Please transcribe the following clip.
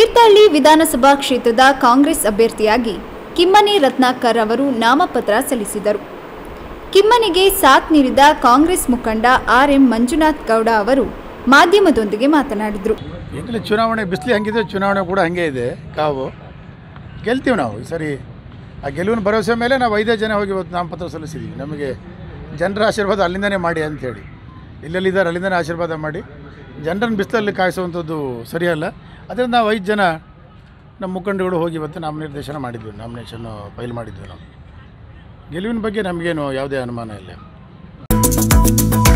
ತೀರ್ಥಹಳ್ಳಿ ವಿಧಾನಸಭಾ ಕ್ಷೇತ್ರದ ಕಾಂಗ್ರೆಸ್ ಅಭ್ಯರ್ಥಿಯಾಗಿ ಕಿಮ್ಮನೆ ರತ್ನಾಕರ್ ಅವರು ನಾಮಪತ್ರ ಸಲ್ಲಿಸಿದರು ಕಿಮ್ಮನಿಗೆ ಸಾಥ್ ನೀಡಿದ ಕಾಂಗ್ರೆಸ್ ಮುಖಂಡ ಆರ್ ಎಂ ಮಂಜುನಾಥ್ ಗೌಡ ಅವರು ಮಾಧ್ಯಮದೊಂದಿಗೆ ಮಾತನಾಡಿದರು ಈಗಲೇ ಚುನಾವಣೆ ಬಿಸಿಲು ಹಂಗಿದೆ ಚುನಾವಣೆ ಕೂಡ ಹಾಗೆ ಇದೆ ಕಾವು ಗೆಲ್ತೀವಿ ನಾವು ಈ ಸರಿ ಆ ಗೆಲುವಿನ ಭರವಸೆ ಮೇಲೆ ನಾವು ಐದೇ ಜನ ಹೋಗಿ ಇವತ್ತು ನಾಮಪತ್ರ ಸಲ್ಲಿಸಿದ್ದೀವಿ ನಮಗೆ ಜನರ ಆಶೀರ್ವಾದ ಅಲ್ಲಿಂದನೇ ಮಾಡಿ ಅಂಥೇಳಿ ಎಲ್ಲೆಲ್ಲಿದ್ದಾರೆ ಅಲ್ಲಿಂದನೇ ಆಶೀರ್ವಾದ ಮಾಡಿ ಜನರನ್ನು ಬಿಸಿಲಲ್ಲಿ ಕಾಯಿಸುವಂಥದ್ದು ಸರಿಯಲ್ಲ ಅದರಿಂದ ನಾವು ಐದು ಜನ ನಮ್ಮ ಮುಖಂಡಗಳು ಹೋಗಿ ಇವತ್ತು ನಾಮನಿರ್ದೇಶನ ಮಾಡಿದ್ವಿ ನಾಮಿನೇಷನ್ನು ಫೈಲ್ ಮಾಡಿದ್ವಿ ನಾವು ಗೆಲುವಿನ ಬಗ್ಗೆ ನಮಗೇನು ಯಾವುದೇ ಅನುಮಾನ ಇಲ್ಲ